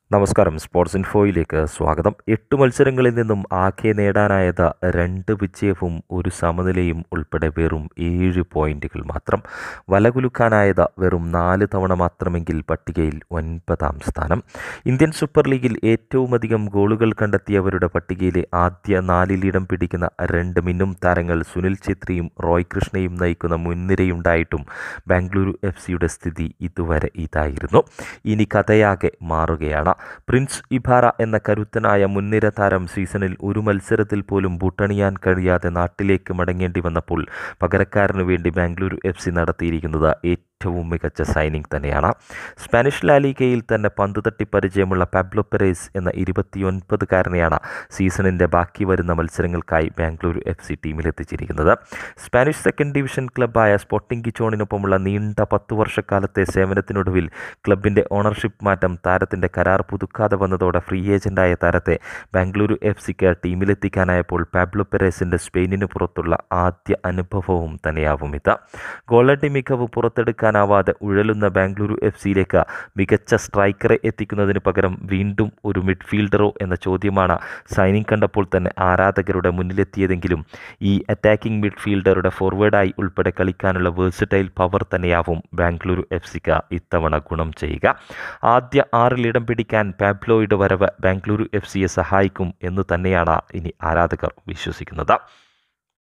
നമസ്കാരം സ്പോർട്സ് ഇൻഫോയിലേക്ക് സ്വാഗതം എട്ട് മത്സരങ്ങളിൽ നിന്നും ആകെ നേടാനായത് രണ്ട് വിജയവും ഒരു സമനിലയും ഉൾപ്പെടെ വെറും ഏഴ് പോയിന്റുകൾ മാത്രം വലകുലുക്കാനായത് വെറും നാല് തവണ മാത്രമെങ്കിൽ പട്ടികയിൽ ഒൻപതാം സ്ഥാനം ഇന്ത്യൻ സൂപ്പർ ലീഗിൽ ഏറ്റവുമധികം ഗോളുകൾ കണ്ടെത്തിയവരുടെ പട്ടികയിലെ ആദ്യ നാലിലിടം പിടിക്കുന്ന രണ്ട് മിന്നും താരങ്ങൾ സുനിൽ ഛേത്രിയും റോയ് കൃഷ്ണയും നയിക്കുന്ന മുൻനിരയുണ്ടായിട്ടും ബാംഗ്ലൂരു എഫ് സിയുടെ സ്ഥിതി ഇതുവരെ ഇതായിരുന്നു ഇനി കഥയാകെ മാറുകയാണ് പ്രിൻസ് ഇബാറ എന്ന കരുത്തനായ മുൻനിര താരം സീസണിൽ ഒരു മത്സരത്തിൽ പോലും ബൂട്ടണിയാൻ കഴിയാതെ നാട്ടിലേക്ക് മടങ്ങേണ്ടി വന്നപ്പോൾ പകരക്കാരനു വേണ്ടി ബാംഗ്ലൂരു എഫ് സി നടത്തിയിരിക്കുന്നത് ഏറ്റവും മികച്ച സൈനിങ് തന്നെയാണ് സ്പാനിഷ് ലാലിഗയിൽ തന്നെ പന്ത് തട്ടി പരിചയമുള്ള പാബ്ലോ പെരേസ് എന്ന ഇരുപത്തിയൊൻപതുകാരനെയാണ് സീസണിൻ്റെ ബാക്കി വരുന്ന മത്സരങ്ങൾക്കായി ബാംഗ്ലൂരു എഫ് സി ടീമിലെത്തിച്ചിരിക്കുന്നത് സ്പാനിഷ് സെക്കൻഡ് ഡിവിഷൻ ക്ലബ്ബായ സ്പോർട്ടിംഗ് കിച്ചോണിനൊപ്പമുള്ള നീണ്ട പത്തു വർഷക്കാലത്തെ സേവനത്തിനൊടുവിൽ ക്ലബിൻ്റെ ഓണർഷിപ്പ് മാറ്റം താരത്തിൻ്റെ കരാർ പുതുക്കാതെ വന്നതോടെ ഫ്രീ ഏജന്റായ താരത്തെ ബാംഗ്ലൂരു എഫ് സിക്ക് ടീമിലെത്തിക്കാനായപ്പോൾ പാബ്ലോ പെരേസിൻ്റെ സ്പെയിനിന് പുറത്തുള്ള ആദ്യ അനുഭവവും തന്നെയാവും ഇത് ഗോളടി മികവ് പുറത്തെടുക്കാനാവാതെ ഉഴലുന്ന ബാംഗ്ലൂരു എഫ് സിയിലേക്ക് മികച്ച സ്ട്രൈക്കറെ എത്തിക്കുന്നതിന് പകരം വീണ്ടും ഒരു മിഡ്ഫീൽഡറോ എന്ന ചോദ്യമാണ് സൈനിങ് കണ്ടപ്പോൾ തന്നെ ആരാധകരുടെ മുന്നിലെത്തിയതെങ്കിലും ഈ അറ്റാക്കിംഗ് മിഡ്ഫീൽഡറുടെ ഫോർവേഡായി ഉൾപ്പെടെ കളിക്കാനുള്ള വേഴ്സറ്റൈൽ പവർ തന്നെയാവും ബാംഗ്ലൂരു എഫ് സിക്ക് ഇത്തവണ ഗുണം ചെയ്യുക ആദ്യ ആറിലിടം പിടിക്കാൻ പാബ്ലോയുടെ വരവ് ബാംഗ്ലൂരു എഫ് സിയെ സഹായിക്കും എന്ന് തന്നെയാണ് ഇനി ആരാധകർ വിശ്വസിക്കുന്നത്